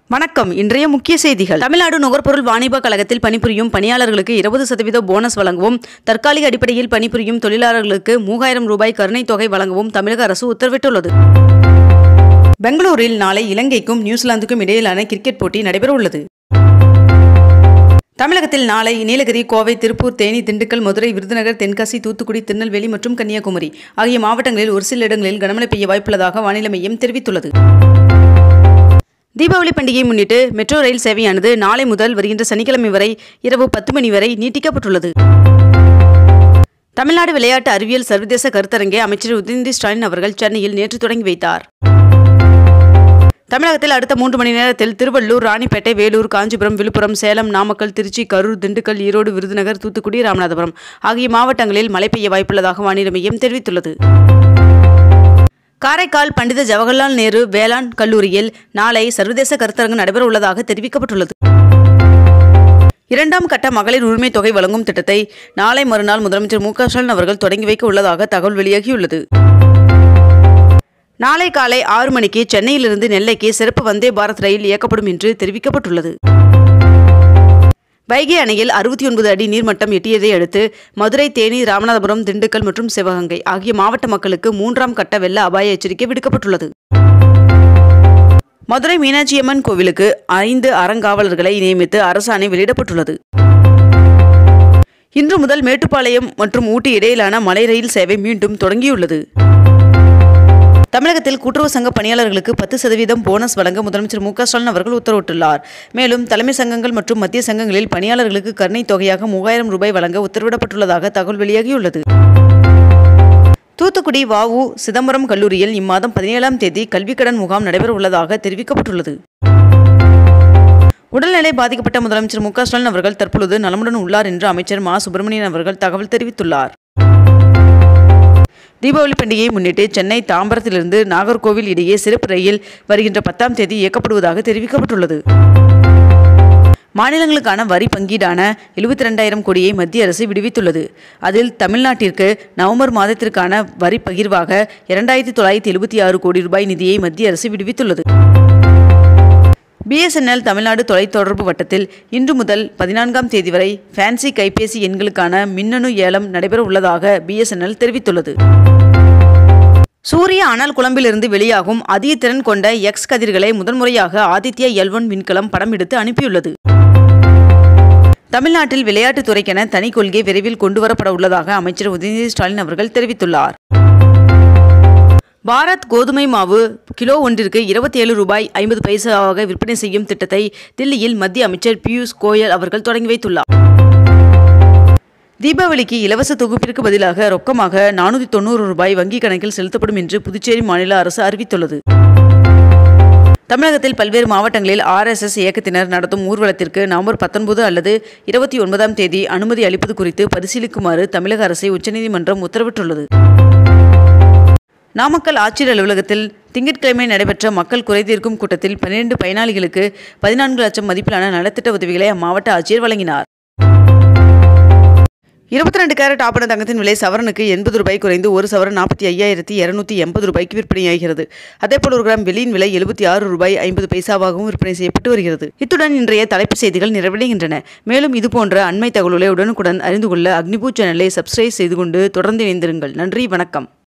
வணக்கம் இன்றைய முக்கிய செய்திகள் தமிழ்நாடு நுகர்பொருள் வாணிப கழகத்தில் பணிபுரியும் பணியாளர்களுக்கு இருபது சதவீத போனஸ் வழங்கவும் தற்காலிக அடிப்படையில் பணிபுரியும் தொழிலாளர்களுக்கு மூவாயிரம் ரூபாய் கருணைத் தொகை வழங்கவும் தமிழக அரசு உத்தரவிட்டுள்ளது பெங்களூரில் நாளை இலங்கைக்கும் நியூசிலாந்துக்கும் இடையிலான கிரிக்கெட் போட்டி நடைபெற உள்ளது தமிழகத்தில் நாளை நீலகிரி கோவை திருப்பூர் தேனி திண்டுக்கல் மதுரை விருதுநகர் தென்காசி தூத்துக்குடி திருநெல்வேலி மற்றும் கன்னியாகுமரி ஆகிய மாவட்டங்களில் ஒரு சில இடங்களில் கனமழை பெய்ய வாய்ப்புள்ளதாக வானிலை மையம் தெரிவித்துள்ளது தீபாவளி பண்டிகையை முன்னிட்டு மெட்ரோ ரயில் சேவையானது நாளை முதல் வருகின்ற சனிக்கிழமை வரை இரவு பத்து மணி வரை நீட்டிக்கப்பட்டுள்ளது தமிழ்நாடு விளையாட்டு அறிவியல் சர்வதேச கருத்தரங்கை அமைச்சர் உதயநிதி ஸ்டாலின் அவர்கள் சென்னையில் நேற்று தொடங்கி வைத்தார் தமிழகத்தில் அடுத்த மூன்று மணி நேரத்தில் திருவள்ளூர் ராணிப்பேட்டை வேலூர் காஞ்சிபுரம் விழுப்புரம் சேலம் நாமக்கல் திருச்சி கரூர் திண்டுக்கல் ஈரோடு விருதுநகர் தூத்துக்குடி ராமநாதபுரம் ஆகிய மாவட்டங்களில் மழை பெய்ய வாய்ப்புள்ளதாக வானிலை மையம் தெரிவித்துள்ளது காரைக்கால் பண்டித ஜவஹர்லால் நேரு வேளாண் கல்லூரியில் நாளை சர்வதேச கருத்தரங்கு நடைபெற உள்ளதாக தெரிவிக்கப்பட்டுள்ளது இரண்டாம் கட்ட மகளிர் உரிமை தொகை வழங்கும் திட்டத்தை நாளை மறுநாள் முதலமைச்சர் மு க ஸ்டாலின் அவர்கள் தொடங்கி வைக்க உள்ளதாக தகவல் வெளியாகியுள்ளது நாளை காலை ஆறு மணிக்கு சென்னையிலிருந்து நெல்லைக்கு சிறப்பு வந்தே பாரத் ரயில் இயக்கப்படும் என்று தெரிவிக்கப்பட்டுள்ளது வைகை அணையில் அறுபத்தி ஒன்பது அடி நீர்மட்டம் எட்டியதை அடுத்து மதுரை தேனி ராமநாதபுரம் திண்டுக்கல் மற்றும் சிவகங்கை ஆகிய மாவட்ட மக்களுக்கு மூன்றாம் கட்ட வெள்ள அபாய எச்சரிக்கை விடுக்கப்பட்டுள்ளது மதுரை மீனாட்சியம்மன் கோவிலுக்கு ஐந்து அறங்காவலர்களை நியமித்து அரசாணை வெளியிடப்பட்டுள்ளது இன்று முதல் மேட்டுப்பாளையம் மற்றும் ஊட்டி இடையிலான மலை ரயில் சேவை மீண்டும் தொடங்கியுள்ளது தமிழகத்தில் கூட்டுறவு சங்க பணியாளர்களுக்கு பத்து சதவீதம் போனஸ் வழங்க முதலமைச்சர் மு க ஸ்டாலின் அவர்கள் உத்தரவிட்டுள்ளார் மேலும் தலைமை சங்கங்கள் மற்றும் மத்திய சங்கங்களில் பணியாளர்களுக்கு கருணைத் தொகையாக மூவாயிரம் ரூபாய் வழங்க உத்தரவிடப்பட்டுள்ளதாக தகவல் வெளியாகியுள்ளது தூத்துக்குடி வஉ சிதம்பரம் கல்லூரியில் இம்மாதம் பதினேழாம் தேதி கல்விக்கடன் முகாம் நடைபெற உள்ளதாக தெரிவிக்கப்பட்டுள்ளது உடல்நிலை பாதிக்கப்பட்ட முதலமைச்சர் மு க ஸ்டாலின் அவர்கள் தற்பொழுது நலமுடன் உள்ளார் என்று அமைச்சர் மா சுப்பிரமணியன் அவர்கள் தகவல் தெரிவித்துள்ளார் தீபாவளி பண்டிகையை முன்னிட்டு சென்னை தாம்பரத்திலிருந்து நாகர்கோவில் இடையே சிறப்பு ரயில் வருகின்ற பத்தாம் தேதி இயக்கப்படுவதாக தெரிவிக்கப்பட்டுள்ளது மாநிலங்களுக்கான வரி பங்கீடான எழுபத்தி ரெண்டாயிரம் கோடியை மத்திய அரசு விடுவித்துள்ளது அதில் தமிழ்நாட்டிற்கு நவம்பர் மாதத்திற்கான வரி பகிர்வாக இரண்டாயிரத்தி தொள்ளாயிரத்தி எழுபத்தி ஆறு கோடி ரூபாய் நிதியை மத்திய அரசு விடுவித்துள்ளது பிஎஸ்என்எல் தமிழ்நாடு தொலைத்தொடர்பு வட்டத்தில் இன்று முதல் பதினான்காம் தேதி வரை ஃபேன்சி கைபேசி எண்களுக்கான மின்னணு ஏலம் நடைபெற உள்ளதாக பிஎஸ்என்எல் தெரிவித்துள்ளது சூரிய அனல் குழம்பிலிருந்து வெளியாகும் அதிக திறன் கொண்ட எக்ஸ் கதிர்களை முதன்முறையாக ஆதித்யா எல் ஒன் விண்கலம் படம் எடுத்து அனுப்பியுள்ளது தமிழ்நாட்டில் விளையாட்டுத் துறைக்கென தனி கொள்கை விரைவில் கொண்டுவரப்பட உள்ளதாக அமைச்சர் உதயநிதி ஸ்டாலின் அவர்கள் தெரிவித்துள்ளார் பாரத் கோதுமை மாவு கிலோ ஒன்றிற்கு இருபத்தி ஏழு ரூபாய் ஐம்பது பைசாவாக விற்பனை செய்யும் திட்டத்தை தில்லியில் மத்திய அமைச்சர் பியூஷ் கோயல் அவர்கள் தொடங்கி வைத்துள்ளார் தீபாவளிக்கு இலவச தொகுப்பிற்கு பதிலாக ரொக்கமாக நானூற்றி தொண்ணூறு ரூபாய் வங்கிக் கணக்கில் செலுத்தப்படும் என்று புதுச்சேரி மாநில அரசு அறிவித்துள்ளது தமிழகத்தில் பல்வேறு மாவட்டங்களில் ஆர்எஸ்எஸ் இயக்கத்தினர் நடத்தும் ஊர்வலத்திற்கு நவம்பர் பத்தொன்பது அல்லது இருபத்தி ஒன்பதாம் தேதி அனுமதி அளிப்பது குறித்து பரிசீலிக்குமாறு தமிழக அரசை உச்சநீதிமன்றம் உத்தரவிட்டுள்ளது நாமக்கல் ஆட்சியர் அலுவலகத்தில் திங்கட்கிழமை நடைபெற்ற மக்கள் குறைதீர்க்கும் கூட்டத்தில் பன்னிரண்டு பயனாளிகளுக்கு பதினான்கு லட்சம் மதிப்பிலான நலத்திட்ட உதவிகளை அம்மாவட்ட ஆட்சியர் வழங்கினார் இருபத்தி ரெண்டு கேரட் ஆபண தங்கத்தின் விலை சவரனுக்கு எண்பது ரூபாய் குறைந்து ஒரு சவரன் நாற்பத்தி ஐயாயிரத்தி இருநூத்தி எண்பது ரூபாய்க்கு விற்பனையாகிறது அதேபோல் ஒரு கிராம் வெள்ளியின் விலை எழுபத்தி ஆறு ரூபாய் ஐம்பது பைசாவாகவும் விற்பனை செய்யப்பட்டு வருகிறது இத்துடன் இன்றைய தலைப்புச் செய்திகள் நிறைவடைகின்றன மேலும் இதுபோன்ற அண்மை தகவல்களை உடனுக்குடன் அறிந்து கொள்ள அக்னிபூ சேனலை சப்ஸ்கிரைப் செய்து கொண்டு தொடர்ந்து இணைந்திருங்கள் நன்றி வணக்கம்